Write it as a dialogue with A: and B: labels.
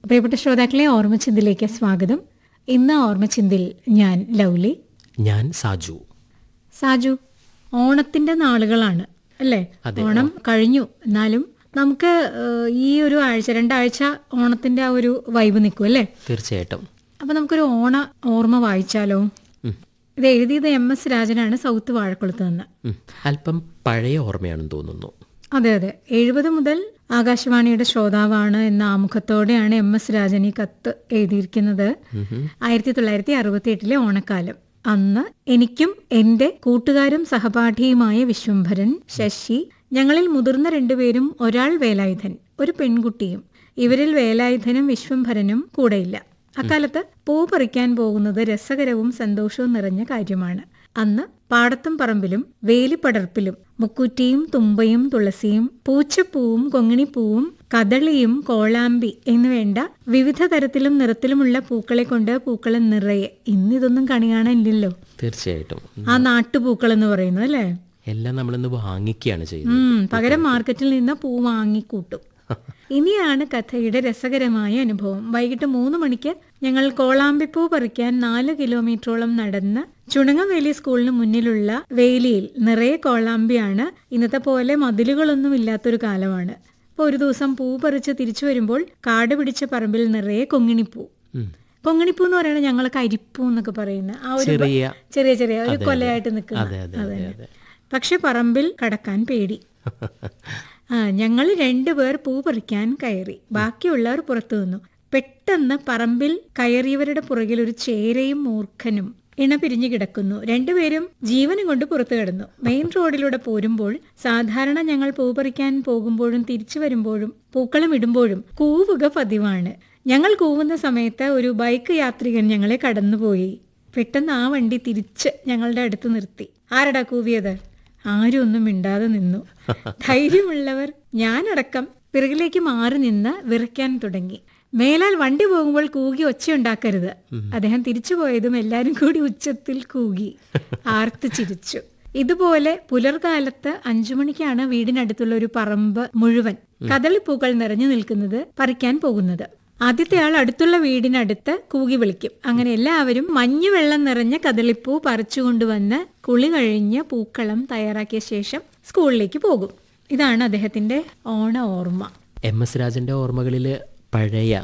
A: പ്രിയപ്പെട്ട ശ്രോതാക്കളെ ഓർമ്മച്ചിന്തിലേക്ക് സ്വാഗതം ഇന്ന് ഓർമ്മച്ചിന്തിൽ ഞാൻ ലൗലി
B: ഞാൻ സാജു
A: സാജു ഓണത്തിന്റെ നാളുകളാണ് അല്ലേ ഓണം കഴിഞ്ഞു എന്നാലും നമുക്ക് ഏഹ്, ഈ ഒരു ആഴ്ച രണ്ടാഴ്ച ഓണത്തിന്റെ ആ ഒരു വൈബ് നിൽക്കും അല്ലേ
B: തീർച്ചയായിട്ടും
A: അപ്പൊ നമുക്കൊരു ഓണ ഓർമ്മ വായിച്ചാലോ
B: ഉം.
A: ഇത് എഴുതിയത് എം എസ് രാജനാണ് സൗത്ത് വാഴക്കുളത്ത് നിന്ന്
B: ഉം. അല്പം പഴയ ഓർമ്മയാണെന്ന് തോന്നുന്നു
A: അതെ അതെ എഴുപത് മുതൽ ആകാശവാണിയുടെ ശ്രോതാവാണ് എന്ന ആമുഖത്തോടെയാണ് എം എസ് രാജൻ ഈ കത്ത് എഴുതിയിരിക്കുന്നത് ആയിരത്തി തൊള്ളായിരത്തി അറുപത്തി എട്ടിലെ ഓണക്കാലം അന്ന് എനിക്കും എന്റെ കൂട്ടുകാരും സഹപാഠിയുമായ വിശ്വംഭരൻ ശശി ഞങ്ങളിൽ മുതിർന്ന രണ്ടുപേരും ഒരാൾ വേലായുധൻ ഒരു പെൺകുട്ടിയും ഇവരിൽ വേലായുധനും വിശ്വംഭരനും കൂടെയില്ല അക്കാലത്ത് പൂ പറിക്കാൻ പോകുന്നത് രസകരവും സന്തോഷവും നിറഞ്ഞ കാര്യമാണ് അന്ന് പാടത്തും പറമ്പിലും വേലിപ്പടർപ്പിലും മുക്കുറ്റിയും തുമ്പയും തുളസിയും പൂച്ചപ്പൂവും കൊങ്ങിണിപ്പൂവും കദളിയും കോളാമ്പി എന്നുവേണ്ട വിവിധ തരത്തിലും നിറത്തിലുമുള്ള പൂക്കളെ കൊണ്ട് പൂക്കളം നിറയെ ഇന്നിതൊന്നും കണി കാണാനില്ലല്ലോ
B: തീർച്ചയായിട്ടും ഉം.
A: ആ നാട്ടുപൂക്കൾ എന്ന് പറയുന്നത് അല്ലേ
B: എല്ലാം നമ്മളിന്ന് വാങ്ങിക്കുകയാണ് ചെയ്യുന്നത്
A: ഉം പകരം മാർക്കറ്റിൽ നിന്ന് പൂ വാങ്ങിക്കൂട്ടും ഇനിയാണ് കഥയുടെ രസകരമായ അനുഭവം വൈകിട്ട് മൂന്ന് മണിക്ക് ഞങ്ങൾ കോളാമ്പിപ്പൂ പറിക്കാൻ നാല് കിലോമീറ്ററോളം നടന്ന് ചുണങ്ങവേലി സ്കൂളിന് മുന്നിലുള്ള വേലിയിൽ നിറയെ കോളാമ്പിയാണ് ഇന്നത്തെ പോലെ മതിലുകളൊന്നും ഇല്ലാത്തൊരു കാലമാണ് അപ്പോൾ ഒരു ദിവസം പൂ പറിച്ച് തിരിച്ചു വരുമ്പോൾ കാട് പിടിച്ച പറമ്പിൽ നിറയെ കൊങ്ങിണിപ്പൂ
B: ഉം.
A: കൊങ്ങിണിപ്പൂ എന്ന് പറയുന്നത് ഞങ്ങളൊക്കെ അരിപ്പൂ എന്നൊക്കെ പറയുന്ന ആ ഒരു
B: ചെറിയ
A: ചെറിയ ചെറിയ ഒരു കൊലയായിട്ട് നിൽക്കുന്ന
B: അതെ അതെ അതെ അതെ
A: പക്ഷെ പറമ്പിൽ കടക്കാൻ പേടി ആ ഞങ്ങൾ രണ്ടുപേർ പൂ പറിക്കാൻ കയറി ബാക്കിയുള്ളവർ പുറത്തു നിന്നു പെട്ടെന്ന് പറമ്പിൽ കയറിയവരുടെ പുറകിൽ ഒരു ചേരയും മൂർഖനും ഇണ പിരിഞ്ഞു കിടക്കുന്നു രണ്ടുപേരും ജീവനും കൊണ്ട് പുറത്തു കിടന്നു മെയിൻ റോഡിലൂടെ പോരുമ്പോൾ സാധാരണ ഞങ്ങൾ പൂ പറിക്കാൻ പോകുമ്പോഴും തിരിച്ചു വരുമ്പോഴും പൂക്കളം ഇടുമ്പോഴും കൂവുക പതിവാണ് ഞങ്ങൾ കൂവുന്ന സമയത്ത് ഒരു ബൈക്ക് യാത്രികൻ ഞങ്ങളെ കടന്നുപോയി പെട്ടെന്ന് ആ വണ്ടി തിരിച്ച് ഞങ്ങളുടെ അടുത്ത് നിർത്തി ആരടാ കൂവിയത് ആരും ഒന്നും മിണ്ടാതെ നിന്നു ധൈര്യമുള്ളവർ ഞാനടക്കം പിറകിലേക്ക് മാറി നിന്ന് വിറയ്ക്കാൻ തുടങ്ങി മേലാൽ വണ്ടി പോകുമ്പോൾ കൂകി ഒച്ചയുണ്ടാക്കരുത് അദ്ദേഹം തിരിച്ചു പോയതും എല്ലാരും കൂടി ഉച്ചത്തിൽ കൂകി ആർത്ത് ചിരിച്ചു ഇതുപോലെ പുലർകാലത്ത് അഞ്ചു മണിക്കാണ് വീടിനടുത്തുള്ള ഒരു പറമ്പ് മുഴുവൻ കദളിപ്പൂക്കൾ നിറഞ്ഞു നിൽക്കുന്നത് പറിക്കാൻ പോകുന്നത് ആദ്യത്തെ ആൾ അടുത്തുള്ള വീടിനടുത്ത് കൂകി വിളിക്കും അങ്ങനെ എല്ലാവരും മഞ്ഞുവെള്ളം നിറഞ്ഞ കദളിപ്പൂ പറിച്ചുകൊണ്ടുവന്ന് കുളി കഴിഞ്ഞ് പൂക്കളം തയ്യാറാക്കിയ ശേഷം സ്കൂളിലേക്ക് പോകും ഇതാണ് അദ്ദേഹത്തിന്റെ ഓണ ഓർമ്മ
B: എം എസ് രാജന്റെ ഓർമ്മകളിൽ പഴയ